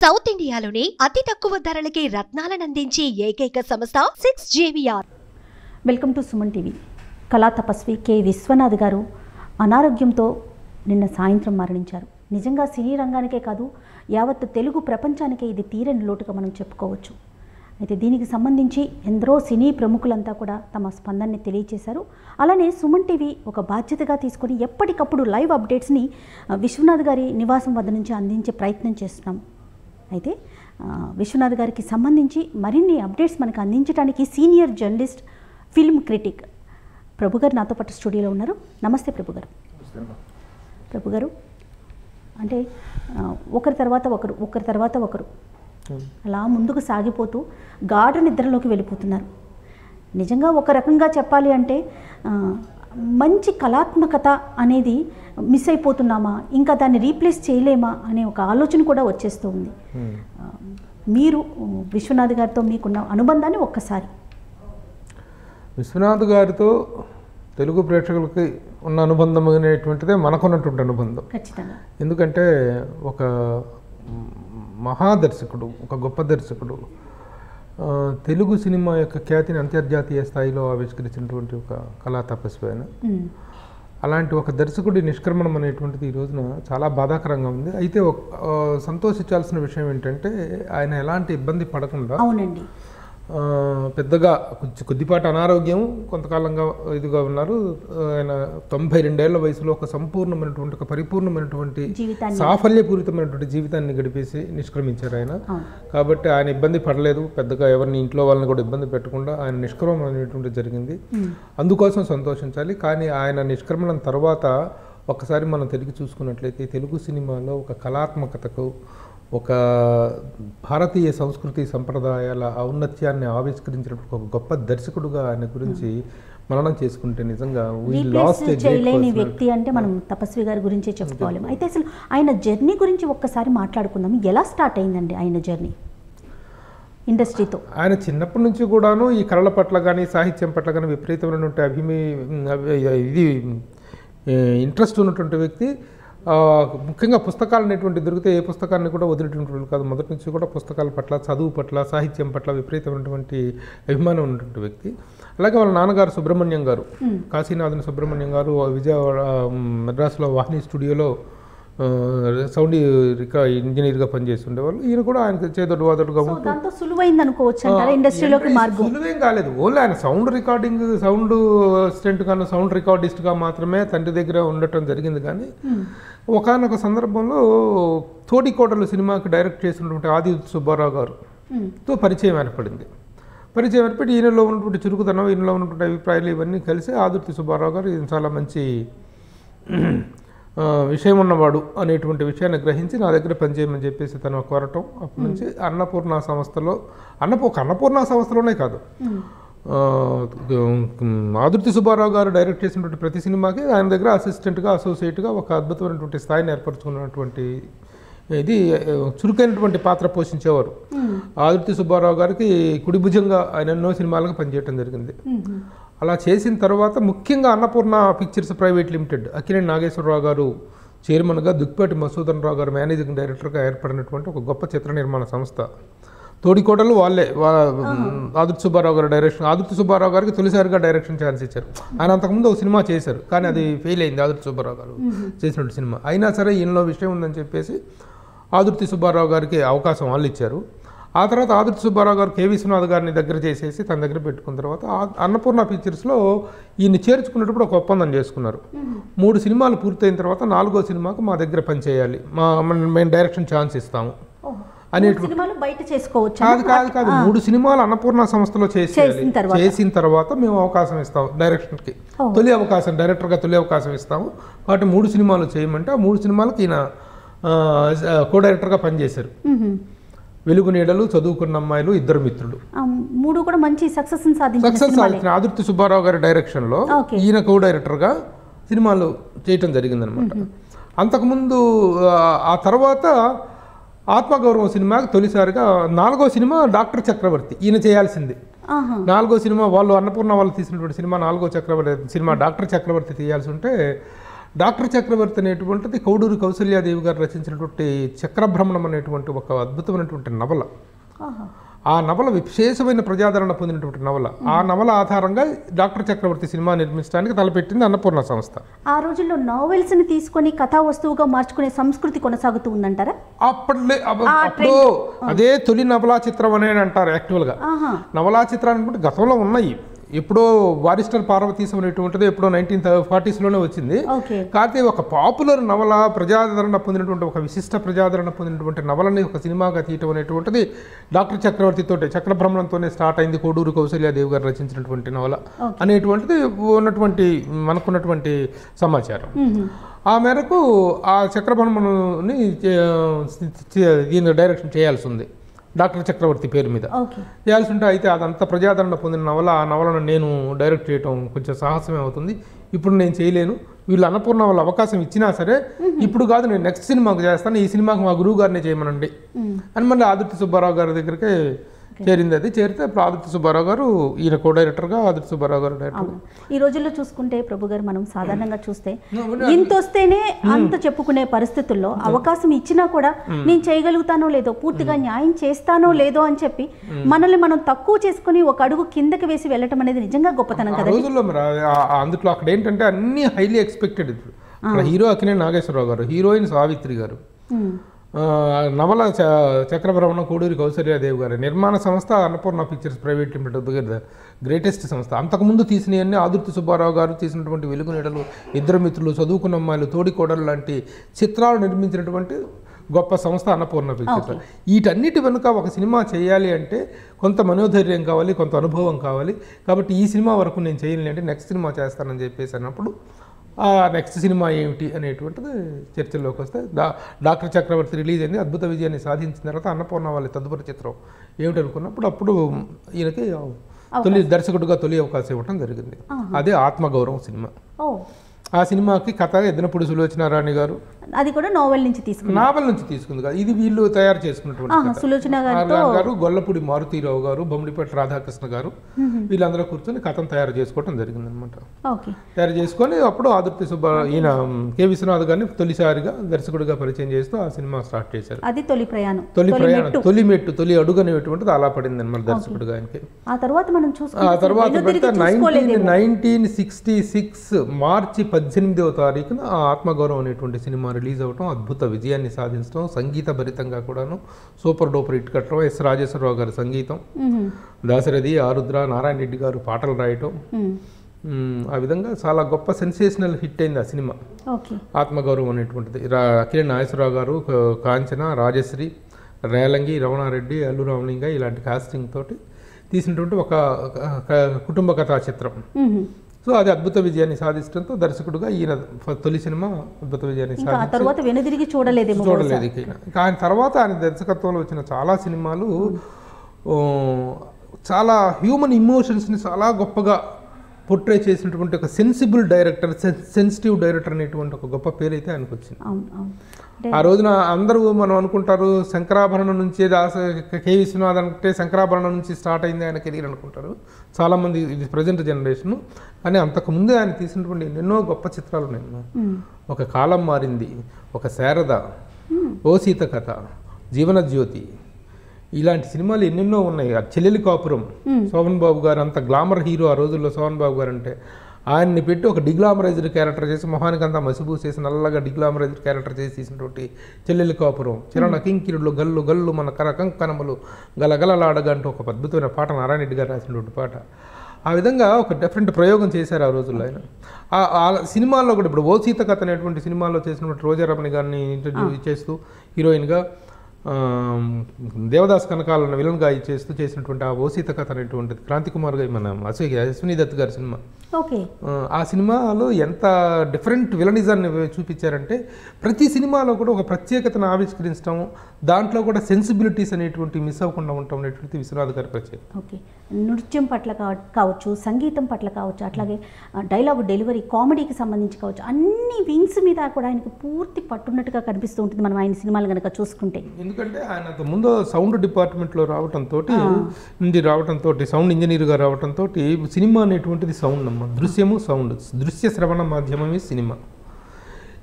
South ఇండియాలోనే అతి తక్కువ ధరలకి రత్నాలనందించే ఏకైక సంస్థ six JVR welcome to Suman TV Kala Tapasvi K Vishwanath గారు అనారోగ్యంతో నిన్న సాయంత్రం మరణించారు నిజంగా సినీ రంగానికే కాదు యావత్ తెలుగు ప్రపంచానికే ఇది తీరని లోటుగా మనం చెప్పుకోవచ్చు అయితే దీనికి సంబంధించి ఎందరో సినీ ప్రముఖులంతా కూడా తమ స్పందనని తెలియజేశారు అలానే సుమన్ టీవీ ఒక బాధ్యతగా తీసుకొని ఎప్పటికప్పుడు లైవ్ అప్డేట్స్ని ఆ, విశ్వనాథ్ గారి నివాసం వద్ద నుంచి అందించే ప్రయత్నం చేస్తున్నాం అయితే ఆ, విశ్వనాథ్ గారికి సంబంధించి మరిన్ని అప్డేట్స్ మనకు అందించడానికి senior journalist film critic Prabhu garu నాతో పాటు స్టూడియోలో ఉన్నారు నమస్తే ప్రభు గారు ప్రభు గారు అంటే ఆ, ఒకరి తర్వాత ఒకరు ఒకరి తర్వాత ఒకరు అలా ముందుకు సాగిపోతూ గాఢ నిద్రలోకి వెళ్ళిపోతున్నారు నిజంగా ఒక రకంగా చెప్పాలి అంటే ఆ, మంచి కళాత్మకత అనేది మిస్ అయిపోతున్నామా ఇంకా దాన్ని రీప్లేస్ చేయలేమా అనే ఒక ఆలోచన కూడా వచ్చేస్తూ ఉంది ఆ, మీరు విశ్వనాథ్ గారితో మీకున్న అనుబంధాన్ని ఒక్కసారి విశ్వనాథ్ గారితో తెలుగు ప్రేక్షకులకి ఉన్న అనుబంధం అనేటువంటిదే మనకున్నటువంటి అనుబంధం ఖచ్చితంగా ఎందుకంటే ఒక మహాదర్శకుడు ఒక గొప్ప దర్శకుడు ఆ, తెలుగు సినిమా యొక్క ఖ్యాతిని అంతర్జాతీయ స్థాయిలో ఆవిష్కరించినటువంటి ఒక కళా తపస్వి ఆయన ఉమ్, అలాంటి ఒక దర్శకుడి నిష్క్రమణం అనేటువంటిది ఈ రోజున చాలా బాధాకరంగా ఉంది అయితే ఒక ఆ, సంతోషించాల్సిన విషయం ఏంటంటే ఆయన ఎలాంటి ఇబ్బంది పడకుండా అవునండి ఆ, పెద్దగా కొంచెం కొద్దిపాటి అనారోగ్యం కొంతకాలంగా ఇదిగా ఉన్నారు ఆయన తొంభై రెండేళ్ల వయసులో ఒక సంపూర్ణమైనటువంటి ఒక పరిపూర్ణమైనటువంటి జీవితాన్ని సాఫల్యపూరితమైనటువంటి జీవితాన్ని గడిపేసి నిష్క్రమించారు ఆయన అవును కాబట్టి ఆయన ఇబ్బంది పడలేదు పెద్దగా ఎవరిని ఇంట్లో వాళ్ళని కూడా ఇబ్బంది పెట్టకుండా ఆయన నిష్క్రమణం అనేటువంటి జరిగింది ఉమ్, అందుకోసం సంతోషించాలి కానీ ఆయన నిష్క్రమణం తర్వాత ఒకసారి మనం తిరిగి చూసుకున్నట్లయితే తెలుగు సినిమాలో ఒక కళాత్మకతకు ఒక భారతీయ సంస్కృతి సంప్రదాయాల ఔన్నత్యాన్ని ఆవిష్కరించినటువంటి ఒక గొప్ప దర్శకుడుగా ఆయన గురించి మననం చేసుకుంటే నిజంగా we replace lost a great చేయలేని personality. వ్యక్తి అంటే మనం తపస్వి గారి గురించే చెప్పుకోవాలి అయితే అసలు ఆయన జర్నీ గురించి ఒక్కసారి మాట్లాడుకుందాం ఎలా స్టార్ట్ అయిందండి ఆయన జర్నీ ఇండస్ట్రీతో ఆయన చిన్నప్పటి నుంచి కూడాను ఈ కళల పట్ల కానీ సాహిత్యం పట్ల కానీ విపరీతమైనటువంటి అభిమి అవి- ఇది ఇంట్రెస్ట్ ఉన్నటువంటి వ్యక్తి ఆ, ముఖ్యంగా పుస్తకాలు అనేటువంటి దొరికితే ఏ పుస్తకాన్ని కూడా వదిలేటువంటి వాళ్ళు కాదు మొదటి నుంచి కూడా పుస్తకాల పట్ల చదువు పట్ల సాహిత్యం పట్ల విపరీతమైనటువంటి అభిమానం ఉన్నటువంటి వ్యక్తి అలాగే వాళ్ళ నాన్నగారు సుబ్రహ్మణ్యం గారు కాశీనాథన్ సుబ్రహ్మణ్యం గారు విజయవాడ మెడ్రాస్లో వాహిని స్టూడియోలో ఆ, సౌండ్ రికా ఇంజనీర్గా పనిచేసి ఉండేవాళ్ళు ఈయన కూడా ఆయన చేదోడు వాదోడుగా సో ఉంటూ దాంతో సులువైంది అనుకోవచ్చు అంటారా ఇండస్ట్రీలోకి ఎంట్రీ మార్గం సులువేం కాలేదు ఓన్లీ ఆయన సౌండ్ రికార్డింగ్ సౌండ్ అసిస్టెంట్ గాను సౌండ్ రికార్డిస్ట్గా మాత్రమే తండ్రి దగ్గర ఉండటం జరిగింది కానీ ఒకానొక సందర్భంలో తోడికోటలు సినిమాకి డైరెక్ట్ చేసినటువంటి ఆది సుబ్బారావు గారు ఉమ్, తో పరిచయం ఏర్పడింది పరిచయం ఏర్పడి ఈయనలో ఉన్నటువంటి చురుకుదనం ఈయనలో ఉన్నటువంటి అభిప్రాయాలు ఇవన్నీ కలిసి ఆదుర్తి సుబ్బారావు గారు ఈయన చాలా మంచి ఆ, విషయం ఉన్నవాడు అనేటువంటి విషయాన్ని గ్రహించి నా దగ్గర పనిచేయమని చెప్పేసి తను కోరటం అప్పటి నుంచి అన్నపూర్ణ సంస్థలో అన్నపూ ఒక అన్నపూర్ణ సంస్థలోనే కాదు ఉమ్, ఆ, ఆదుర్తి సుబ్బారావు గారు డైరెక్ట్ చేసినటువంటి ప్రతి సినిమాకి ఆయన దగ్గర అసిస్టెంట్గా అసోసియేట్గా ఒక అద్భుతమైనటువంటి స్థాయిని ఏర్పరచుకున్నటువంటి ఇది ఆ, చురుకైనటువంటి పాత్ర పోషించేవారు ఉమ్, ఆదుర్తి సుబ్బారావు గారికి కుడి భుజంగా ఆయన ఎన్నో సినిమాలకు పనిచేయడం జరిగింది ఉమ్, ఉమ్. అలా చేసిన తర్వాత ముఖ్యంగా Annapurna pictures private limited Akkineni Nageswara Rao garu చైర్మన్గా దుక్కిపాటి మసూదన్ రావు గారు మేనేజింగ్ డైరెక్టర్గా ఏర్పడినటువంటి ఒక గొప్ప చిత్ర నిర్మాణ సంస్థ తోడికోటలు వాళ్ళే వా ఆదుర్తి సుబ్బారావు గారు డైరెక్షన్ ఆదుర్తి సుబ్బారావు గారికి తొలిసారిగా డైరెక్షన్ ఛాన్స్ ఇచ్చారు ఆయన అంతకుముందు ఒక సినిమా చేశారు కానీ అది ఫెయిల్ అయింది ఆదుర్తి సుబ్బారావు గారు చేసినటువంటి సినిమా అయినా సరే ఈయనలో విషయం ఉందని చెప్పేసి ఆదుర్తి సుబ్బారావు గారికి అవకాశం వాళ్ళు ఇచ్చారు ఆ తర్వాత ఆదుర్తి సుబ్బారావు గారు కె విశ్వనాథ్ గారిని దగ్గర చేసేసి తన దగ్గర పెట్టుకున్న తర్వాత ఆ- అన్నపూర్ణ పిక్చర్స్లో ఈయన్ని చేర్చుకున్నప్పుడు ఒక ఒప్పందం చేసుకున్నారు మూడు సినిమాలు పూర్తయిన తర్వాత నాలుగో సినిమాకు మా దగ్గర పనిచేయాలి మా మన- మేము డైరెక్షన్ ఛాన్స్ ఇస్తాము ఓహో. అనేటువంటి- మూడు సినిమాలు బయట చేసుకోవచ్చు కాదు కాదు కాదు మూడు సినిమాలు అన్నపూర్ణ సంస్థలో చేసేయాలి చేసిన తర్వాత. చేసిన తర్వాత మేము అవకాశం ఇస్తాం డైరెక్షన్కి ఓ. తొలి అవకాశం డైరెక్టర్గా తొలి అవకాశం ఇస్తాము వాటి మూడు సినిమాలు చేయమంటే ఆ మూడు సినిమాలకి ఈయన ఆ, కో డైరెక్టర్గా పనిచేశారు ఉమ్, వెలుగు నీడలు చదువుకున్న అమ్మాయిలు ఇద్దరు మిత్రులు ఆ, మూడు కూడా మంచి సక్సెస్ సాధించిన సక్సెస్ సినిమాలే సాధించిన ఆదుర్తి సుబ్బారావు గారి డైరెక్షన్లో ఓకే. ఈయన కో డైరెక్టర్గా సినిమాలు చేయటం జరిగిందనమాట అంతకుముందు ఆ, ఆ తర్వాత ఆత్మగౌరవం సినిమాకి తొలిసారిగా నాలుగో సినిమా డాక్టర్ చక్రవర్తి ఈయన చేయాల్సింది ఆహా. నాలుగో సినిమా వాళ్ళు అన్నపూర్ణ వాళ్ళు తీసినటువంటి సినిమా నాలుగో చక్రవర్తి సినిమా డాక్టర్ చక్రవర్తి తీయాల్సి ఉంటే డాక్టర్ చక్రవర్తి అనేటువంటిది కౌడూరి కౌసల్యాదేవి గారు రచించినటువంటి చక్రభ్రమణం అనేటువంటి ఒక అద్భుతమైనటువంటి నవల ఆహా. ఆ నవల విశేషమైన ప్రజాదరణ పొందినటువంటి నవల ఆ నవల ఆధారంగా డాక్టర్ చక్రవర్తి సినిమా నిర్మించడానికి తలపెట్టింది అన్నపూర్ణ సంస్థ ఆ రోజుల్లో నావెల్స్ని తీసుకొని కథా వస్తువుగా మార్చుకునే సంస్కృతి కొనసాగుతూ ఉందంటారా అప్పట్లే అబ్బ- అప్పుడు అదే తొలి నవలా చిత్రం అని అంటారు యాక్చువల్గా ఆహా నవలా చిత్రాలు కూడా గతంలో ఉన్నాయి ఎప్పుడో వారిస్టర్ పార్వతీశం అనేటువంటిది ఎప్పుడో నైన్టీన్ ఫార్టీస్లోనే వచ్చింది ఓకే కాకపోతే ఒక పాపులర్ నవల ప్రజాదరణ పొందినటువంటి ఒక విశిష్ట ప్రజాదరణ పొందినటువంటి నవలని ఒక సినిమాగా తీయటం అనేటువంటిది డాక్టర్ చక్రవర్తితోటే చక్రభ్రమణంతోనే స్టార్ట్ అయింది కోడూరు కౌశల్యాదేవి గారు రచించినటువంటి నవల అనేటువంటిది ఉన్నటువంటి మనకున్నటువంటి సమాచారం మ్మ్. ఆ మేరకు ఆ చక్రభ్రమణని దీన్ని డైరెక్షన్ చేయాల్సి ఉంది డాక్టర్ చక్రవర్తి పేరు మీద ఓకే చేయాల్సి ఉంటే అయితే అదంతా ప్రజాదరణ పొందిన నవల ఆ నవలను నేను డైరెక్ట్ చేయటం కొంచెం సాహసమే అవుతుంది ఇప్పుడు నేను చేయలేను వీళ్ళు అన్నపూర్ణ వాళ్ళ అవకాశం ఇచ్చినా సరే ఇప్పుడు కాదు నేను నెక్స్ట్ సినిమాకు చేస్తాను ఈ సినిమాకు మా గురువు గారినే చేయమనండి అని మళ్ళీ ఆదిత్య సుబ్బారావు గారి దగ్గరికి చేరింది అది చేరితే ఇప్పుడు ఆదిత్య సుబ్బారావు గారు ఈయన కో డైరెక్టర్గా ఆదిత్య సుబ్బారావు గారు డైరెక్టర్ అవును ఈ రోజుల్లో చూసుకుంటే ప్రభు గారు మనం సాధారణంగా చూస్తే ఇంత వస్తేనే అంత చెప్పుకునే పరిస్థితుల్లో అవకాశం ఇచ్చినా కూడా నేను చేయగలుగుతానో లేదో పూర్తిగా న్యాయం చేస్తానో లేదో అని చెప్పి మనల్ని మనం తక్కువ చేసుకుని ఒక అడుగు కిందకి వేసి వెళ్ళటం అనేది నిజంగా గొప్పతనం ఆ కదా రోజుల్లో మరి ఆ- ఆ- ఆ అందులో అక్కడ ఏంటంటే అన్ని హైలీ ఎక్స్పెక్టెడ్ ఇప్పుడు అక్కడ హీరో అక్కినే నాగేశ్వరరావు గారు హీరోయిన్ సావిత్రి గారు ఉమ్. ఆ, నవల చ- చక్రభ్రమణ కోడూరి కౌసల్యాదేవి గారు నిర్మాణ సంస్థ Annapurna pictures private limited greatest సంస్థ అంతకుముందు తీసినవన్నీ ఆదుర్తి సుబ్బారావు గారు తీసినటువంటి వెలుగు నీడలు ఇద్దరు మిత్రులు చదువుకున్న అమ్మాయిలు తోడికోడలు లాంటి చిత్రాలు నిర్మించినటువంటి గొప్ప సంస్థ అన్నపూర్ణ పిక్చర్స్ వీటన్నిటి వెనుక ఒక సినిమా చేయాలి అంటే కొంత మనోధైర్యం కావాలి కొంత అనుభవం కావాలి కాబట్టి ఈ సినిమా వరకు నేను చేయలేను అంటే నెక్స్ట్ సినిమా చేస్తానని చెప్పేసి అన్నప్పుడు ఆ నెక్స్ట్ సినిమా ఏమిటి అనేటువంటిది చర్చల్లోకి వస్తే డా డాక్టర్ చక్రవర్తి రిలీజ్ అయింది అద్భుత విజయాన్ని సాధించిన తర్వాత అన్నపూర్ణ వాళ్ళ తదుపరి చిత్రం ఏమిటి అనుకున్నప్పుడు అప్పుడు ఈయనకి తొలి దర్శకుడిగా తొలి అవకాశం ఇవ్వడం జరిగింది అదే ఆత్మగౌరవం సినిమా ఓ ఆ సినిమాకి కథ ఎద్దనపూడి సులోచనారాణి గారు అది కూడా నోవెల్ నుంచి తీసుకున్నాం నావల్ నుంచి తీసుకుంది కదా ఇది వీళ్ళు తయారు చేసుకున్నటువంటి ఆహా, కథ. సులోచన గారు ఆర్గాన్ గారు గొల్లపూడి మారుతీరావు గారు బొమ్మిడిపేట రాధాకృష్ణ గారు వీళ్ళందరూ కూర్చొని కథను తయారు చేసుకోవడం జరిగింది అనమాట ఓకే తయారు చేసుకొని అప్పుడు ఆదుర్తి సుబ్బ ఈయన కె విశ్వనాథ్ గారిని తొలిసారిగా దర్శకుడిగా పరిచయం చేస్తూ ఆ సినిమా స్టార్ట్ చేశారు అది తొలి ప్రయాణం తొలి ప్రయాణం తొలి మెట్టు తొలి అడుగు అనేటువంటిది అలా పడింది అనమాట దర్శకుడిగా ఆయనకి ఆ తర్వాత మనం ఆ చూసుకుంటే తర్వాత వెనుదిరిగి పెడితే నైన్టీన్ చూసుకోలేదేమో. నైన్టీన్ సిక్స్టీ సిక్స్ మార్చి పద్దెనిమిదవ తారీఖున ఆ ఆత్మగౌరవం అనేటువంటి సినిమా రిలీజ్ అవటం అద్భుత విజయాన్ని సాధించడం సంగీత భరితంగా కూడాను సూపర్ డూపర్ హిట్ కట్టడం ఎస్ రాజేశ్వరరావు గారి సంగీతం మ్మ్. దాశరథి ఆరుద్ర నారాయణ రెడ్డి గారు పాటలు రాయటం మ్మ్. మ్, ఆ విధంగా చాలా గొప్ప సెన్సేషనల్ హిట్ అయింది ఆ సినిమా ఓకే ఆత్మగౌరవం అనేటువంటిది రా అఖిల నాగేశ్వరరావు గారు క- కాంచన రాజశ్రీ రేలంగి రమణారెడ్డి అల్లు రామలింగ ఇలాంటి కాస్టింగ్ తోటి తీసినటువంటి ఒక క- క- కుటుంబ కథా చిత్రం మ్మ్. సో అది అద్భుత విజయాన్ని సాధించడంతో దర్శకుడుగా ఈయన ఫ- తొలి సినిమా అద్భుత విజయాన్ని ఇంకా ఆ సాధించి తర్వాత వెనుదిరిగి చూడలేదేమో చూడలేదు ఇక ఈయన. ఇంకా ఆయన తర్వాత ఆయన దర్శకత్వంలో వచ్చిన చాలా సినిమాలు ఓ, చాలా హ్యూమన్ ఇమోషన్స్ని చాలా గొప్పగా పోర్ట్రే చేసినటువంటి ఒక సెన్సిబుల్ డైరెక్టర్ సెన్సిటివ్ డైరెక్టర్ అనేటువంటి ఒక గొప్ప పేరు అయితే ఆయనకు వచ్చింది అవును అవును అంటే ఆ రోజున అందరూ మనం అనుకుంటారు శంకరాభరణం నుంచి దాస కె విశ్వనాథ్ అంటే శంకరాభరణం నుంచి స్టార్ట్ అయింది ఆయన కెరీర్ అనుకుంటారు చాలామంది ఇది ప్రజెంట్ జనరేషన్ కానీ అంతకుముందే ఆయన తీసినటువంటి ఎన్నెన్నో గొప్ప చిత్రాలు ఉన్నాయి మ్మ్. ఒక కాలం మారింది ఒక శారద ఓ సీత కథ జీవన జ్యోతి ఇలాంటి సినిమాలు ఎన్నెన్నో ఉన్నాయి ఆ చెల్లెలి కాపురం శోభన్ బాబు గారు అంత గ్లామర్ హీరో ఆ రోజుల్లో శోభన్ బాబు గారు అంటే ఆయన్ని పెట్టి ఒక డిగ్లామరైజ్డ్ క్యారెక్టర్ చేసి మొహానికి అంతా మసిబూ చేసి నల్లగా డిగ్లామరైజ్డ్ క్యారెక్టర్ చేసి తీసినటువంటి చెల్లెలి కాపురం చిరణ కింకిరులు గల్లు గల్లు మన కర కంకణములు గలగలలాడగంటూ ఒక అద్భుతమైన పాట నారాయణ రెడ్డి గారు రాసినటువంటి పాట ఆ విధంగా ఒక డిఫరెంట్ ప్రయోగం చేశారు ఆ రోజుల్లో ఆయన ఆ- ఆ సినిమాల్లో కూడా ఇప్పుడు ఓ సీత కథ అనేటువంటి సినిమాలో చేసినటువంటి రోజారమణి గారిని ఇంటర్వ్యూ చేస్తూ హీరోయిన్గా ఆ, దేవదాస్ కనకాలను విలన్గా చేస్తూ చేసినటువంటి ఆ ఓ సీత కథ అనేటువంటిది క్రాంతి కుమార్ గారి మన అశ్వి అశ్విని దత్ గారి సినిమా ఓకే ఆ, ఆ సినిమాలో ఎంత డిఫరెంట్ విలనిజాన్ని చూపించారంటే ప్రతి సినిమాలో కూడా ఒక ప్రత్యేకతను ఆవిష్కరించడం దాంట్లో కూడా సెన్సిబిలిటీస్ అనేటువంటి మిస్ అవ్వకుండా ఉండటం అనేటువంటి విశ్వనాథ్ గారి ప్రత్యేకత ఓకే నృత్యం పట్ల కావ- కావచ్చు సంగీతం పట్ల కావచ్చు అట్లాగే ఆ, డైలాగ్ డెలివరీ కామెడీకి సంబంధించి కావచ్చు అన్ని వింగ్స్ మీద కూడా ఆయనకు పూర్తి పట్టున్నట్టుగా కనిపిస్తూ ఉంటుంది మనం ఆయన సినిమాలు కనుక చూసుకుంటే ఎందుకంటే ఆయన అంత ముందు సౌండ్ డిపార్ట్మెంట్లో రావటంతో నుండి రావటంతో సౌండ్ ఇంజనీర్గా రావటంతో సినిమా అనేటువంటిది సౌండ్ అమ్మ దృశ్యము సౌండ్ దృశ్య శ్రవణ మాధ్యమమే సినిమా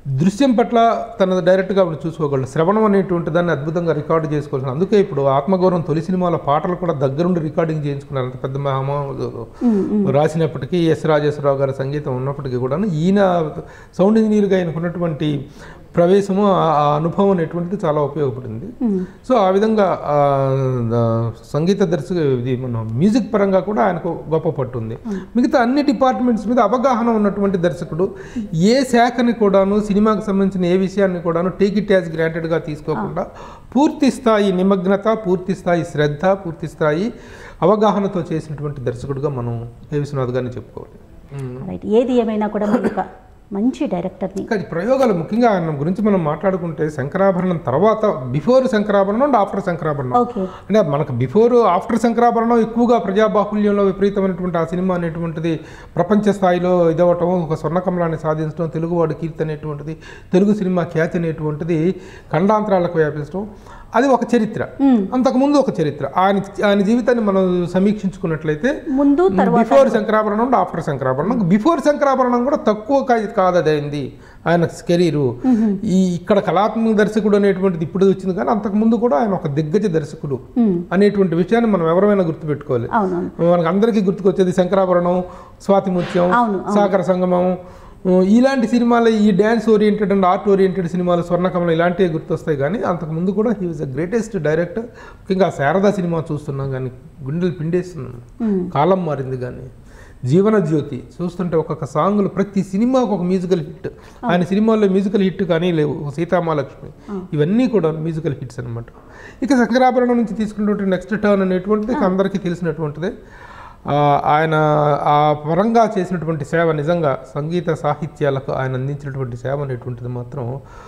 దృశ్యం పట్ల తన డైరెక్ట్గా ఆవిడ చూసుకోగలడు శ్రవణం అనేటువంటి దాన్ని అద్భుతంగా రికార్డు చేసుకోవాల్సిన అందుకే ఇప్పుడు ఆత్మగౌరవం తొలి సినిమాల పాటలు కూడా దగ్గరుండి రికార్డింగ్ చేయించుకున్నారు అంత పెద్ద మహామానులు రాసినప్పటికీ ఎస్ రాజేశ్వరరావు గారి సంగీతం ఉన్నప్పటికీ కూడా ఈయన సౌండ్ ఇంజనీర్గా ఆయనకు ఉన్నటువంటి ప్రవేశము ఆ ఆ అనుభవం అనేటువంటిది చాలా ఉపయోగపడింది సో ఆ విధంగా ఆ, ఆ, సంగీత దర్శక ఇది మన మ్యూజిక్ పరంగా కూడా ఆయనకు గొప్ప పట్టు ఉంది మిగతా అన్ని డిపార్ట్మెంట్స్ మీద అవగాహన ఉన్నటువంటి దర్శకుడు ఏ శాఖని కూడాను సినిమాకి సంబంధించిన ఏ విషయాన్ని కూడాను టేక్ ఇట్ యాజ్ గ్రాంటెడ్గా తీసుకోకుండా పూర్తి స్థాయి నిమగ్నత పూర్తి స్థాయి శ్రద్ధ పూర్తి స్థాయి అవగాహనతో చేసినటువంటి దర్శకుడుగా మనం కే విశ్వనాథ్ గారిని చెప్పుకోవాలి ఉమ్. రైట్ ఏది ఏమైనా కూడా మీరు ఒక మంచి డైరెక్టర్ని ఇంకా ఈ ప్రయోగాలు ముఖ్యంగా ఆయన గురించి మనం మాట్లాడుకుంటే శంకరాభరణం తర్వాత before Sankarabharanam and after Sankarabharanam okay అంటే మనకు బిఫోర్ ఆఫ్టర్ శంకరాభరణం ఎక్కువగా ప్రజాబాహుల్యంలో విపరీతమైనటువంటి ఆ సినిమా అనేటువంటిది ప్రపంచ స్థాయిలో ఇదవటం ఒక స్వర్ణకమలాన్ని సాధించడం తెలుగువాడు కీర్తి అనేటువంటిది తెలుగు సినిమా ఖ్యాతి అనేటువంటిది ఖండాంతరాలకు వ్యాపించడం అది ఒక చరిత్ర అంతకుముందు ఒక చరిత్ర ఆయన ఆయన జీవితాన్ని మనం సమీక్షించుకున్నట్లయితే ముందు తర్వాత before Sankarabharanam and after Sankarabharanam before Sankarabharanam కూడా తక్కువ కా- కాదు అదైంది ఆయన కెరీరు ఈ ఇక్కడ కళాత్మక దర్శకుడు అనేటువంటిది ఇప్పుడు వచ్చింది కానీ అంతకు ముందు కూడా ఆయన ఒక దిగ్గజ దర్శకుడు మ్మ్. అనేటువంటి విషయాన్ని మనం ఎవరైనా గుర్తుపెట్టుకోవాలి అవునవును మనకు అందరికీ గుర్తుకొచ్చేది శంకరాభరణం స్వాతిముత్యం అవును, సాగర సంగమం ఉమ్, ఇలాంటి సినిమాలు ఈ dance oriented and art oriented సినిమాలు స్వర్ణకమలం ఇలాంటివి గుర్తొస్తాయి కానీ అంతకు ముందు కూడా he was the greatest director ముఖ్యంగా ఆ శారదా సినిమా చూస్తున్నాం కానీ గుండెలు పిండేస్తున్నాం కాలం మారింది కానీ జీవన జ్యోతి చూస్తుంటే ఒక్కొక్క సాంగ్లు ప్రతి సినిమాకు ఒక మ్యూజికల్ హిట్ ఆయన సినిమాల్లో మ్యూజికల్ హిట్ కానీ లేవు ఒక సీతామాలక్ష్మి ఇవన్నీ కూడా మ్యూజికల్ హిట్స్ అనమాట ఇక శంకరాభరణం నుంచి తీసుకున్నటువంటి నెక్స్ట్ టర్న్ అనేటువంటిది ఇక అందరికీ తెలిసినటువంటిదే ఆ, ఆయన ఆ పరంగా చేసినటువంటి సేవ నిజంగా సంగీత సాహిత్యాలకు ఆయన అందించినటువంటి సేవ అనేటువంటిది మాత్రం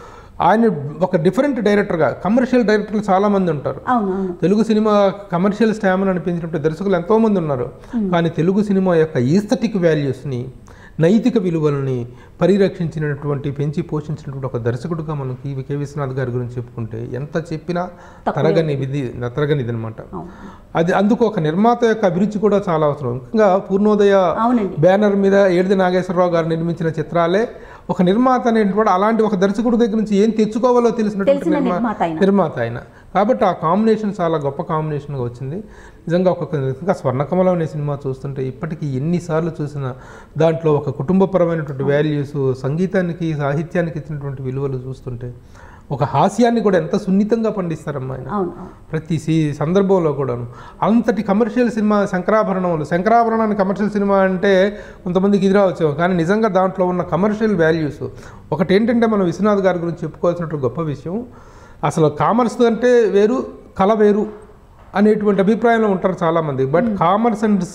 ఆయన ఒక డిఫరెంట్ డైరెక్టర్గా కమర్షియల్ డైరెక్టర్లు చాలామంది ఉంటారు అవును అవును తెలుగు సినిమా కమర్షియల్ స్టామినా అనిపించినటువంటి దర్శకులు ఎంతోమంది ఉన్నారు కానీ తెలుగు సినిమా యొక్క ఈస్థెటిక్ వాల్యూస్ని నైతిక విలువలని పరిరక్షించినటువంటి పెంచి పోషించినటువంటి ఒక దర్శకుడుగా మనం కి కె విశ్వనాథ్ గారి గురించి చెప్పుకుంటే ఎంత చెప్పినా తరగని విధి తరగనిది అనమాట అది అందుకు ఒక నిర్మాత యొక్క అభిరుచి కూడా చాలా అవసరం ముఖ్యంగా పూర్ణోదయ అవునండి బ్యానర్ మీద ఏడిది నాగేశ్వరరావు గారు నిర్మించిన చిత్రాలే ఒక నిర్మాత అనేటువంటి వాడు అలాంటి ఒక దర్శకుడి దగ్గర నుంచి ఏం తెచ్చుకోవాలో తెలిసినటువంటి తెలిసిన నిర్మా- నిర్మాత ఆయన. నిర్మాత ఆయన కాబట్టి ఆ కాంబినేషన్ చాలా గొప్ప కాంబినేషన్గా వచ్చింది నిజంగా ఒక్కొక్క ఇంకా స్వర్ణకమలం అనే సినిమా చూస్తుంటే ఇప్పటికీ ఎన్నిసార్లు చూసినా దాంట్లో ఒక కుటుంబపరమైనటువంటి వాల్యూస్ సంగీతానికి సాహిత్యానికి ఇచ్చినటువంటి విలువలు చూస్తుంటే ఒక హాస్యాన్ని కూడా ఎంత సున్నితంగా పండిస్తారమ్మా ఆయన అవును అవును ప్రతి సి సందర్భంలో కూడాను అంతటి కమర్షియల్ సినిమా శంకరాభరణములు శంకరాభరణాన్ని కమర్షియల్ సినిమా అంటే కొంతమందికి ఇది రావచ్చు కానీ నిజంగా దాంట్లో ఉన్న కమర్షియల్ వాల్యూస్ ఒకటి ఏంటంటే మనం విశ్వనాథ్ గారి గురించి చెప్పుకోవాల్సినటువంటి గొప్ప విషయం అసలు కామర్స్ అంటే వేరు కళ వేరు అనేటువంటి అభిప్రాయంలో ఉంటారు చాలామంది but commerce and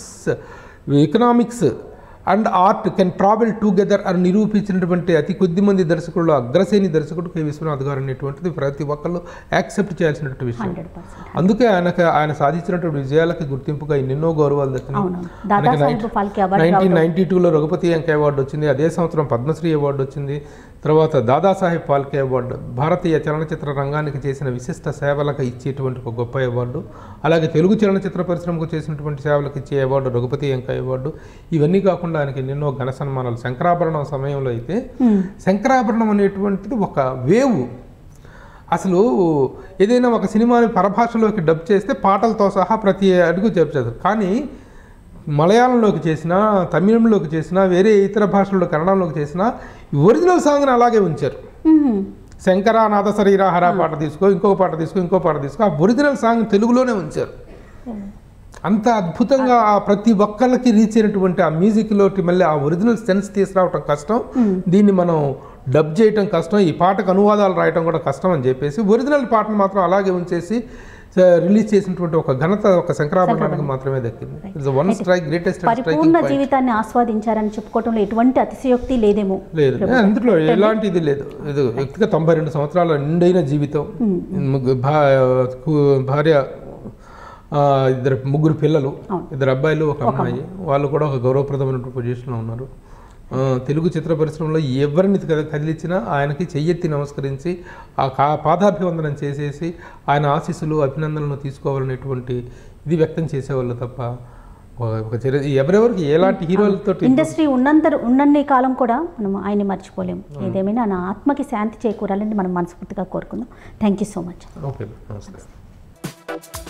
economics and art can travel together అని నిరూపించినటువంటి అతి కొద్ది మంది దర్శకుల్లో అగ్రశ్రేణి దర్శకుడు కె విశ్వనాథ్ గారు అనేటువంటిది ప్రతి ఒక్కళ్ళు యాక్సెప్ట్ చేయాల్సినటువంటి విషయం హండ్రెడ్ పర్సెంట్ అందుకే ఆయనకు ఆయన సాధించినటువంటి విజయాలకి గుర్తింపుగా ఎన్నెన్నో గౌరవాలు దక్కినాయి అవునవును Dadasaheb Phalke award nineteen ninety టూలో రఘుపతి అంక అవార్డు వచ్చింది అదే సంవత్సరం పద్మశ్రీ అవార్డు వచ్చింది తర్వాత దాదాసాహెబ్ ఫాల్కే అవార్డు భారతీయ చలనచిత్ర రంగానికి చేసిన విశిష్ట సేవలకు ఇచ్చేటువంటి ఒక గొప్ప అవార్డు అలాగే తెలుగు చలనచిత్ర పరిశ్రమకు చేసినటువంటి సేవలకు ఇచ్చే అవార్డు రఘుపతి అంక అవార్డు ఇవన్నీ కాకుండా ఆయనకి ఎన్నెన్నో ఘన సన్మానాలు శంకరాభరణం సమయంలో అయితే శంకరాభరణం అనేటువంటిది ఒక వేవు అసలు ఏదైనా ఒక సినిమాని పరభాషలోకి డబ్ చేస్తే పాటలతో సహా ప్రతి అడుగు చెప్తారు కానీ మలయాళంలోకి చేసినా తమిళంలోకి చేసినా వేరే ఇతర భాషల్లో కన్నడంలోకి చేసినా ఒరిజినల్ సాంగ్ని అలాగే ఉంచారు మ్మ్. శంకర నాద శరీర హర పాట తీసుకో ఇంకో పాట తీసుకో ఇంకో పాట తీసుకో ఆ ఒరిజినల్ సాంగ్ తెలుగులోనే ఉంచారు అంత అద్భుతంగా ఆ ప్రతి ఒక్కళ్ళకి రీచ్ అయినటువంటి ఆ మ్యూజిక్లోకి మళ్ళీ ఆ ఒరిజినల్ సెన్స్ తీసుకురావటం కష్టం దీన్ని మనం డబ్ చేయటం కష్టం ఈ పాటకు అనువాదాలు రాయటం కూడా కష్టం అని చెప్పేసి ఒరిజినల్ పాటను మాత్రం అలాగే ఉంచేసి రిలీజ్ చేసినటువంటి ఒక ఘనత ఒక శంకరాభరణానికి మాత్రమే దక్కింది ఇట్స్ వన్ స్ట్రైక్ గ్రేటెస్ట్ పరిపూర్ణ స్ట్రైకింగ్ జీవితాన్ని ఆస్వాదించారని చెప్పుకోవటంలో ఎటువంటి అతిశయోక్తి లేదేమో లేదు అందులో ఎలాంటిది లేదు ఇది వ్యక్తిగా తొంభై రెండు సంవత్సరాల నిండైన జీవితం ముగ్గు- భా- కు- భార్య ఆ, ఇద్దరు ముగ్గురు పిల్లలు ఇద్దరు అబ్బాయిలు ఒక అమ్మాయి వాళ్ళు కూడా ఒక గౌరవప్రదమైన పొజిషన్లో ఉన్నారు ఆ, తెలుగు చిత్ర పరిశ్రమలో ఎవరిని కద- కదిలించినా ఆయనకి చెయ్యెత్తి నమస్కరించి ఆ కా పాదాభివందనం చేసేసి ఆయన ఆశీస్సులు అభినందనలు తీసుకోవాలనేటువంటి ఇది వ్యక్తం చేసేవాళ్ళు తప్ప ఒక- ఒక చిర ఎవరెవరికి ఎలాంటి హీరోలతో ఇండస్ట్రీ ఉన్నంత ఉన్నన్ని కాలం కూడా మనం ఆయన్ని మర్చిపోలేము ఏదేమైనా నా ఆత్మకి శాంతి చేకూరాలని మనం మనస్ఫూర్తిగా కోరుకుందాం thank you so much okay నమస్తే